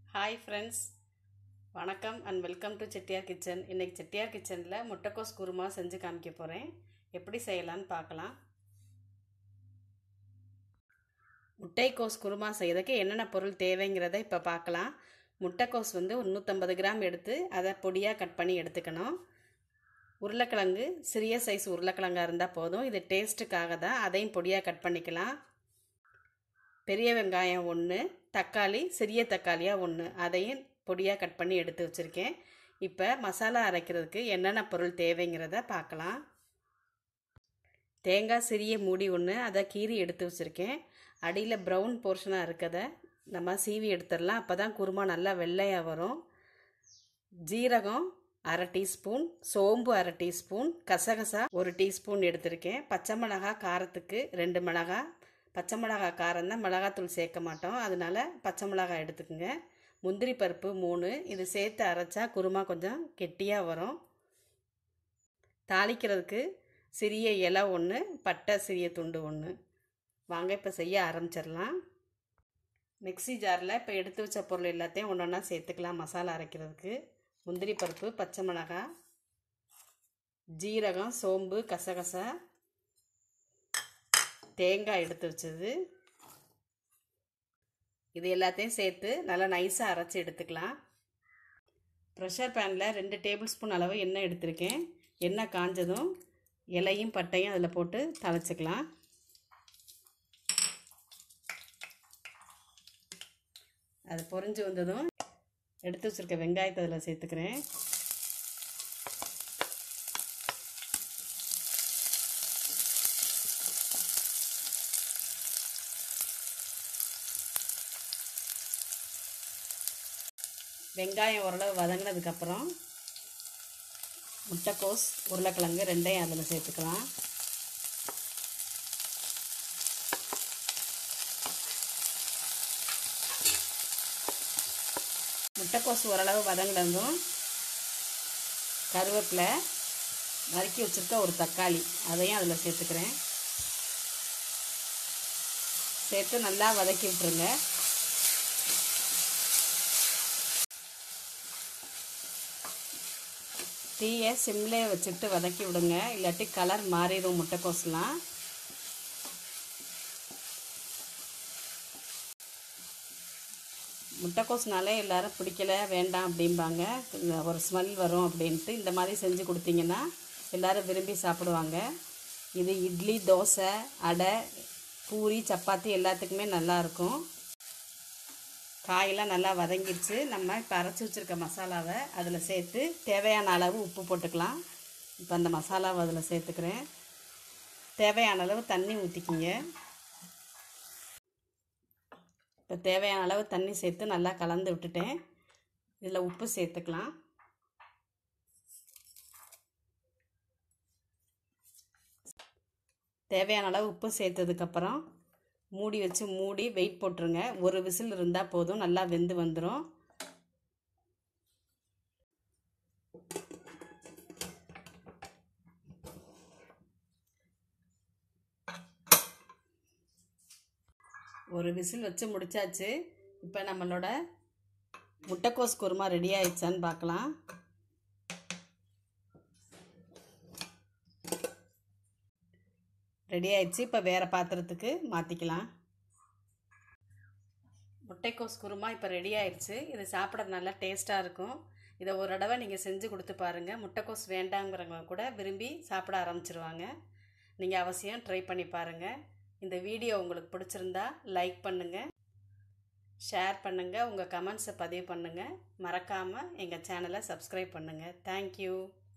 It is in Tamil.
ஹாய் ஃப்ரெண்ட்ஸ் வணக்கம் and welcome to Chettiar kitchen இன்றைக்கி செட்டியார் கிச்சனில் முட்டைக்கோஸ் குருமா செஞ்சு காமிக்க போகிறேன் எப்படி செய்யலான்னு பார்க்கலாம் முட்டைக்கோஸ் குருமா செய்யறதுக்கு என்னென்ன பொருள் தேவைங்கிறத இப்போ பார்க்கலாம் முட்டைக்கோஸ் வந்து ஒரு நூற்றம்பது கிராம் எடுத்து அதை பொடியாக கட் பண்ணி எடுத்துக்கணும் உருளைக்கிழங்கு சிறிய சைஸ் உருளைக்கிழங்காக இருந்தால் போதும் இது டேஸ்ட்டுக்காக தான் அதையும் பொடியாக கட் பண்ணிக்கலாம் பெரிய வெங்காயம் ஒன்று தக்காளி சிறிய தக்காளியாக ஒன்று அதையும் பொடியாக கட் பண்ணி எடுத்து வச்சுருக்கேன் இப்போ மசாலா அரைக்கிறதுக்கு என்னென்ன பொருள் தேவைங்கிறத பார்க்கலாம் தேங்காய் சிறிய மூடி ஒன்று அதை கீறி எடுத்து வச்சுருக்கேன் அடியில் ப்ரௌன் போர்ஷனாக இருக்கதை நம்ம சீவி எடுத்துடலாம் அப்போ தான் குருமா நல்லா வெள்ளையாக வரும் ஜீரகம் அரை டீஸ்பூன் சோம்பு அரை டீஸ்பூன் கசகசா ஒரு டீஸ்பூன் எடுத்திருக்கேன் பச்சை மிளகா காரத்துக்கு ரெண்டு மிளகா பச்சை மிளகா காரம் தான் மிளகாத்தூள் சேர்க்க மாட்டோம் அதனால பச்சை மிளகாய் எடுத்துக்கோங்க முந்திரி பருப்பு மூணு இது சேர்த்து அரைச்சா குருமா கொஞ்சம் கெட்டியாக வரும் தாளிக்கிறதுக்கு சிறிய இலை ஒன்று பட்டை சிறிய துண்டு ஒன்று வாங்க இப்போ செய்ய ஆரம்பிச்சிடலாம் மிக்சி ஜாரில் இப்போ எடுத்து வச்ச பொருள் எல்லாத்தையும் ஒன்று ஒன்றா சேர்த்துக்கலாம் மசாலா அரைக்கிறதுக்கு முந்திரி பருப்பு பச்சை மிளகாய் ஜீரகம் சோம்பு கசகசா தேங்காய் எடுத்து வச்சது இது எல்லாத்தையும் சேர்த்து நல்லா நைஸாக அரைச்சி எடுத்துக்கலாம் ப்ரெஷர் பேனில் ரெண்டு டேபிள் ஸ்பூன் அளவு எண்ணெய் எடுத்திருக்கேன் எண்ணெய் காஞ்சதும் இலையும் பட்டையும் அதில் போட்டு தழைச்சிக்கலாம் அது பொறிஞ்சு வந்ததும் எடுத்து வச்சுருக்க வெங்காயத்தை அதில் சேர்த்துக்கிறேன் வெங்காயம் ஓரளவு வதங்கினதுக்கப்புறம் முட்டைக்கோஸ் உருளைக்கிழங்கு ரெண்டையும் அதில் சேர்த்துக்கலாம் முட்டைக்கோஸ் ஓரளவு வதங்கினதும் கருவேப்பிலை நறுக்கி வச்சுருக்க ஒரு தக்காளி அதையும் அதில் சேர்த்துக்கிறேன் சேர்த்து நல்லா வதக்கி விட்டுருங்க தீயை சிம்லே வச்சுட்டு வதக்கி விடுங்க இல்லாட்டி கலர் மாறிடும் முட்டைக்கோஸ்லாம் முட்டைக்கோஸ்னாலே எல்லோரும் பிடிக்கல வேண்டாம் அப்படிம்பாங்க ஒரு ஸ்மெல் வரும் அப்படின்ட்டு இந்த மாதிரி செஞ்சு கொடுத்தீங்கன்னா எல்லோரும் விரும்பி சாப்பிடுவாங்க இது இட்லி தோசை அடை பூரி சப்பாத்தி எல்லாத்துக்குமே நல்லாயிருக்கும் காயெல்லாம் நல்லா வதங்கிடுச்சு நம்ம இப்போ அரைச்சி வச்சுருக்க மசாலாவை அதில் சேர்த்து தேவையான அளவு உப்பு போட்டுக்கலாம் இப்போ அந்த மசாலாவை அதில் சேர்த்துக்கிறேன் தேவையான அளவு தண்ணி ஊற்றிக்கிங்க இப்போ தேவையான அளவு தண்ணி சேர்த்து நல்லா கலந்து விட்டுட்டேன் இதில் உப்பு சேர்த்துக்கலாம் தேவையான அளவு உப்பு சேர்த்ததுக்கப்புறம் மூடி வச்சு மூடி வெயிட் போட்டுருங்க ஒரு விசில் இருந்தால் போதும் நல்லா வெந்து வந்துடும் ஒரு விசில் வச்சு முடிச்சாச்சு இப்போ நம்மளோட முட்டைக்கோஸ் குருமா ரெடி ஆயிடுச்சான்னு பார்க்கலாம் ரெடி ஆயிடுச்சு இப்போ வேறு பாத்திரத்துக்கு மாற்றிக்கலாம் முட்டைக்கோஸ் குருமா இப்போ ரெடி ஆயிடுச்சு இது சாப்பிட நல்லா டேஸ்ட்டாக இருக்கும் இதை ஒரு தடவை நீங்கள் செஞ்சு கொடுத்து பாருங்கள் முட்டைக்கோஸ் வேண்டாங்கிறவங்க கூட விரும்பி சாப்பிட ஆரம்பிச்சிருவாங்க நீங்கள் அவசியம் ட்ரை பண்ணி பாருங்கள் இந்த வீடியோ உங்களுக்கு பிடிச்சிருந்தா லைக் பண்ணுங்கள் ஷேர் பண்ணுங்கள் உங்கள் கமெண்ட்ஸை பதிவு பண்ணுங்கள் மறக்காமல் எங்கள் சேனலை சப்ஸ்கிரைப் பண்ணுங்கள் தேங்க்யூ